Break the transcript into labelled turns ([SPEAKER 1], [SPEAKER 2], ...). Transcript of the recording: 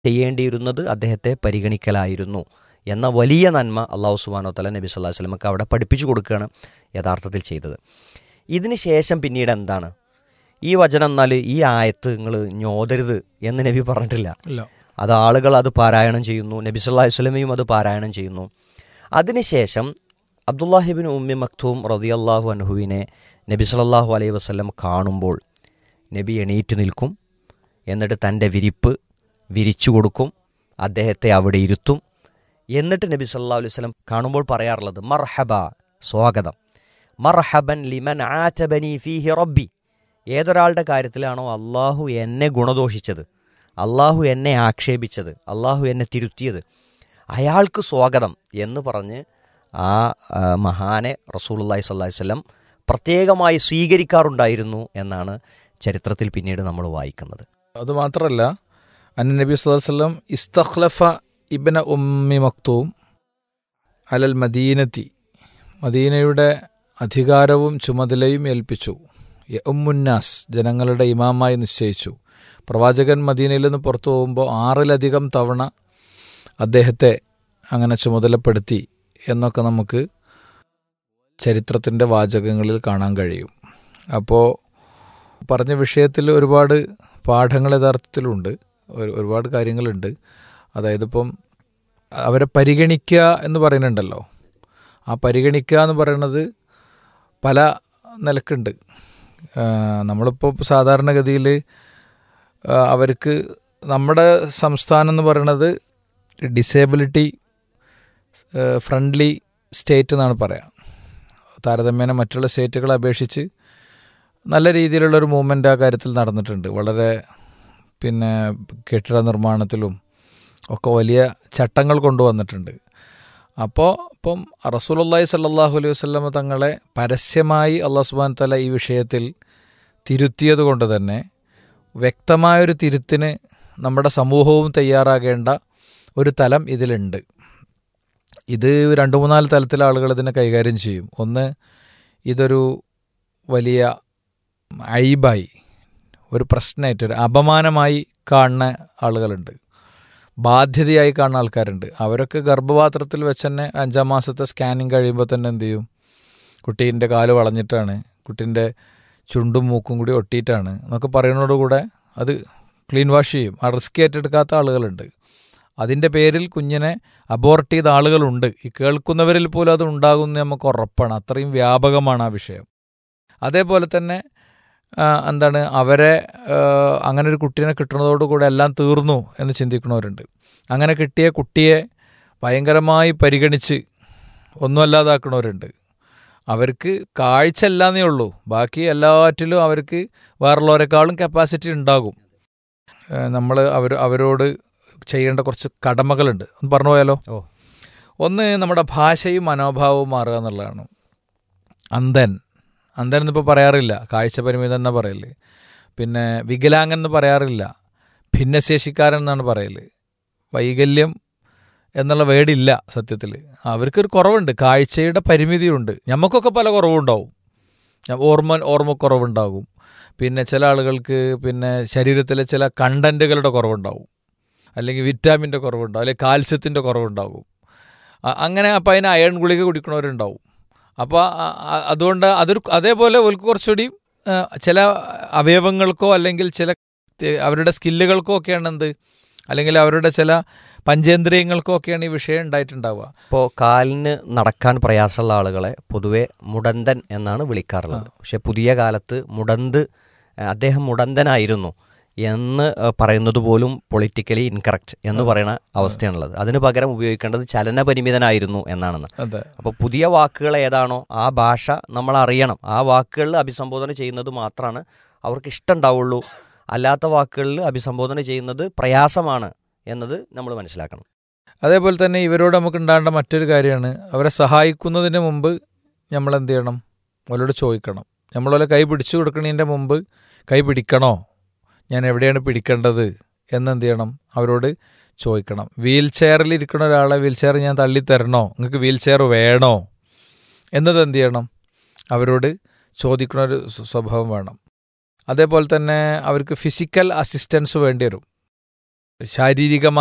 [SPEAKER 1] ചെയ്യേണ്ടിയിരുന്നത് അദ്ദേഹത്തെ പരിഗണിക്കലായിരുന്നു എന്ന വലിയ നന്മ അള്ളാഹു സുബാനോ തല നബി സല്ലാഹു വസ്ലമക്ക് അവിടെ പഠിപ്പിച്ചു കൊടുക്കുകയാണ് യഥാർത്ഥത്തിൽ ചെയ്തത് ഇതിന് ശേഷം പിന്നീട് എന്താണ് ഈ വചനം എന്നാൽ ഈ ആയത്ത് നിങ്ങൾ ഞോദരുത് എന്ന് നബി പറഞ്ഞിട്ടില്ല
[SPEAKER 2] ഇല്ല
[SPEAKER 1] അത് ആളുകൾ അത് പാരായണം ചെയ്യുന്നു നബി സല്ലാഹു വസ്ലമയും അത് പാരായണം ചെയ്യുന്നു അതിനുശേഷം അബ്ദുല്ലാഹിബിൻ ഉമ്മി മക്തൂം റതിയല്ലാഹു അൻഹുവിനെ നബി സല്ലല്ലാഹു അലൈഹി വസല്ലം കാണുമ്പോൾ നബി എണീറ്റ് നിൽക്കും എന്നിട്ട് തൻ്റെ വിരിപ്പ് വിരിച്ചു കൊടുക്കും അദ്ദേഹത്തെ അവിടെ ഇരുത്തും എന്നിട്ട് നബി സല്ലല്ലാഹു അലൈഹി വസല്ലം കാണുമ്പോൾ പറയാറുള്ളത് മർഹബ സ്വാഗതം മർഹബൻ ലിമൻ ആറ്റബനി ഫീഹി റബ്ബി ഏതൊരാളുടെ കാര്യത്തിലാണോ അള്ളാഹു എന്നെ ഗുണദോഷിച്ചത് അള്ളാഹു എന്നെ ആക്ഷേപിച്ചത് അള്ളാഹു എന്നെ തിരുത്തിയത് അയാൾക്ക് സ്വാഗതം എന്ന് പറഞ്ഞ് ആ ആ, മഹാനെ റസൂലുള്ളാഹി സ്വല്ലല്ലാഹി വസല്ലം പ്രത്യേകമായി സ്വീകരിക്കാറുണ്ടായിരുന്നു എന്നാണ് ചരിത്രത്തിൽ പിന്നീട് നമ്മൾ വായിക്കുന്നത്
[SPEAKER 2] അത് മാത്രമല്ല അന്ന നബി വസല്ലം ഇസ്തഖ്ലഫ ഇബ്ന ഉമ്മി മക്തൂം അലൽ മദീനത്തി മദീനയുടെ അധികാരവും ചുമതലയും ഏൽപ്പിച്ചു ഉമ്മുന്നാസ് ജനങ്ങളുടെ ഇമാമായി നിശ്ചയിച്ചു പ്രവാചകൻ മദീനയിൽ നിന്ന് പുറത്തു പോകുമ്പോൾ ആറിലധികം തവണ അദ്ദേഹത്തെ അങ്ങനെ ചുമതലപ്പെടുത്തി എന്നൊക്കെ നമുക്ക് ചരിത്രത്തിൻ്റെ വാചകങ്ങളിൽ കാണാൻ കഴിയും അപ്പോൾ പറഞ്ഞ വിഷയത്തിൽ ഒരുപാട് പാഠങ്ങൾ യഥാർത്ഥത്തിലുണ്ട് ഒരു- ഒരുപാട് കാര്യങ്ങളുണ്ട് അതായത് ഇപ്പം അവരെ പരിഗണിക്കുക എന്ന് പറയുന്നുണ്ടല്ലോ ആ പരിഗണിക്കുക എന്ന് പറയുന്നത് പല നിലക്കുണ്ട് ആ, നമ്മളിപ്പോൾ സാധാരണഗതിയിൽ ആ, അവർക്ക് നമ്മുടെ സംസ്ഥാനം എന്ന് പറയുന്നത് ഡിസേബിലിറ്റി ഫ്രണ്ട്ലി സ്റ്റേറ്റ് എന്നാണ് പറയാം താരതമ്യേന മറ്റുള്ള സ്റ്റേറ്റുകളെ അപേക്ഷിച്ച് നല്ല രീതിയിലുള്ളൊരു മൂവ്മെൻ്റ് ആ കാര്യത്തിൽ നടന്നിട്ടുണ്ട് വളരെ പിന്നെ കെട്ടിട നിർമ്മാണത്തിലും ഒക്കെ വലിയ ചട്ടങ്ങൾ കൊണ്ടുവന്നിട്ടുണ്ട് അപ്പോൾ ഇപ്പം റസൂലുള്ളാഹി സല്ലല്ലാഹു അലൈഹി വസല്ലമ തങ്ങളെ പരസ്യമായി അള്ളാഹു സുബ്ഹാനഹു തആല ഈ വിഷയത്തിൽ തിരുത്തിയത് കൊണ്ട് തന്നെ വ്യക്തമായൊരു തിരുത്തിന് നമ്മുടെ സമൂഹവും തയ്യാറാകേണ്ട ഒരു തലം ഇതിലുണ്ട് ഇത് രണ്ട് മൂന്നാല് തലത്തിൽ ആളുകൾ ഇതിനെ കൈകാര്യം ചെയ്യും ഒന്ന് ഇതൊരു വലിയ അയിബായി ഒരു പ്രശ്നമായിട്ട് ഒരു അപമാനമായി കാണുന്ന ആളുകളുണ്ട് ബാധ്യതയായി കാണുന്ന ആൾക്കാരുണ്ട് അവരൊക്കെ ഗർഭപാത്രത്തിൽ വെച്ച് തന്നെ അഞ്ചാം മാസത്തെ സ്കാനിങ് കഴിയുമ്പോൾ തന്നെ എന്ത് ചെയ്യും കുട്ടീൻ്റെ കാല് വളഞ്ഞിട്ടാണ് കുട്ടീൻ്റെ ചുണ്ടും മൂക്കും കൂടി ഒട്ടിയിട്ടാണ് എന്നൊക്കെ പറയുന്നതോടുകൂടെ അത് ക്ലീൻ വാഷ് ചെയ്യും ആ റിസ്ക് ഏറ്റെടുക്കാത്ത ആളുകളുണ്ട് അതിൻ്റെ പേരിൽ കുഞ്ഞിനെ അബോർട്ട് ചെയ്ത ആളുകളുണ്ട് ഈ കേൾക്കുന്നവരിൽ പോലും അത് ഉണ്ടാകുമെന്ന് നമുക്ക് ഉറപ്പാണ് അത്രയും വ്യാപകമാണ് ആ വിഷയം അതേപോലെ തന്നെ ആ, എന്താണ് അവരെ ആ, അങ്ങനെ ഒരു കുട്ടീനെ കിട്ടുന്നതോടുകൂടെ എല്ലാം തീർന്നു എന്ന് ചിന്തിക്കുന്നവരുണ്ട് അങ്ങനെ കിട്ടിയ കുട്ടിയെ ഭയങ്കരമായി പരിഗണിച്ച് ഒന്നുമല്ലാതാക്കുന്നവരുണ്ട് അവർക്ക് കാഴ്ച അല്ലാന്നേ ഉള്ളൂ ബാക്കി എല്ലാറ്റിലും അവർക്ക് വേറുള്ളവരെക്കാളും കപ്പാസിറ്റി ഉണ്ടാകും നമ്മൾ അവർ അവരോട് ചെയ്യേണ്ട കുറച്ച് കടമകളുണ്ട് ഒന്ന് പറഞ്ഞു പോയാലോ
[SPEAKER 1] ഓ.
[SPEAKER 2] ഒന്ന് നമ്മുടെ ഭാഷയും മനോഭാവവും മാറുക എന്നുള്ളതാണ് അന്ധൻ അന്ധൻ എന്നിപ്പോൾ പറയാറില്ല കാഴ്ച പരിമിതം എന്നാ പറയല് പിന്നെ വികലാംഗൻ എന്ന് പറയാറില്ല ഭിന്നശേഷിക്കാരൻ എന്നാണ് പറയല് വൈകല്യം എന്നുള്ള വേടില്ല സത്യത്തിൽ അവർക്കൊരു കുറവുണ്ട് കാഴ്ചയുടെ പരിമിതിയുണ്ട് നമുക്കൊക്കെ പല കുറവുണ്ടാവും ഞ- ഓർമ്മ ഓർമ്മക്കുറവുണ്ടാകും പിന്നെ ചില ആളുകൾക്ക് പിന്നെ ശരീരത്തിലെ ചില കണ്ടന്റുകളുടെ കുറവുണ്ടാവും അല്ലെങ്കിൽ വിറ്റാമിൻ്റെ കുറവുണ്ടാവും അല്ലെങ്കിൽ കാൽസ്യത്തിൻ്റെ കുറവുണ്ടാകും അ- അങ്ങനെ അപ്പം അതിന് അയൺ ഗുളിക കുടിക്കണവരുണ്ടാവും അപ്പോൾ അതുകൊണ്ട് അതൊരു അതേപോലെ ഓൽക്ക് കുറച്ചുകൂടി ആ, ചില അവയവങ്ങൾക്കോ അല്ലെങ്കിൽ ചില തെ- അവരുടെ സ്കില്ലുകൾക്കോ ഒക്കെയാണ് എന്ത് അല്ലെങ്കിൽ അവരുടെ ചില പഞ്ചേന്ദ്രിയങ്ങൾക്കോ ഒക്കെയാണ് ഈ വിഷയം ഉണ്ടായിട്ടുണ്ടാവുക
[SPEAKER 1] ഇപ്പോൾ കാലിന് നടക്കാൻ പ്രയാസമുള്ള ആളുകളെ പൊതുവെ മുടന്തൻ എന്നാണ് വിളിക്കാറുള്ളത് പക്ഷെ പുതിയ കാലത്ത് മുടന്ത് ഏഹ്, അദ്ദേഹം മുടന്തനായിരുന്നു എന്ന് ഏഹ്, പറയുന്നത് പോലും പൊളിറ്റിക്കലി ഇൻകറക്റ്റ് എന്ന് പറയുന്ന അവസ്ഥയാണുള്ളത് അതിന് പകരം ഉപയോഗിക്കേണ്ടത് ചലനപരിമിതനായിരുന്നു എന്നാണെന്ന്
[SPEAKER 2] അതെ
[SPEAKER 1] അപ്പോൾ പുതിയ വാക്കുകൾ ഏതാണോ ആ ഭാഷ നമ്മൾ അറിയണം ആ വാക്കുകളിൽ അഭിസംബോധന ചെയ്യുന്നത് മാത്രമാണ് അവർക്ക് ഇഷ്ടമുണ്ടാവുള്ളൂ അല്ലാത്ത വാക്കുകളിൽ അഭിസംബോധന ചെയ്യുന്നത് പ്രയാസമാണ് എന്നത് നമ്മൾ മനസ്സിലാക്കണം
[SPEAKER 2] അതേപോലെ തന്നെ ഇവരോട് നമുക്ക് ഉണ്ടാകേണ്ട മറ്റൊരു കാര്യമാണ് അവരെ സഹായിക്കുന്നതിന് മുമ്പ് നമ്മൾ എന്ത് ചെയ്യണം അവരോട് ചോദിക്കണം നമ്മളോലെ കൈ പിടിച്ചു കൊടുക്കുന്നതിൻ്റെ മുമ്പ് കൈ പിടിക്കണോ ഞാൻ എവിടെയാണ് പിടിക്കേണ്ടത് എന്നെന്ത് ചെയ്യണം അവരോട് ചോദിക്കണം വീൽ ചെയറിൽ ഇരിക്കുന്ന ഒരാളെ വീൽ ചെയർ ഞാൻ തള്ളിത്തരണോ നിങ്ങൾക്ക് വീൽ ചെയർ വേണോ എന്നത് എന്ത് ചെയ്യണം അവരോട് ചോദിക്കുന്ന ഒരു സ്വ- സ്വഭാവം വേണം അതേപോലെ തന്നെ അവർക്ക് ഫിസിക്കൽ അസിസ്റ്റൻസ് വേണ്ടി വരും ശാരീരികമായ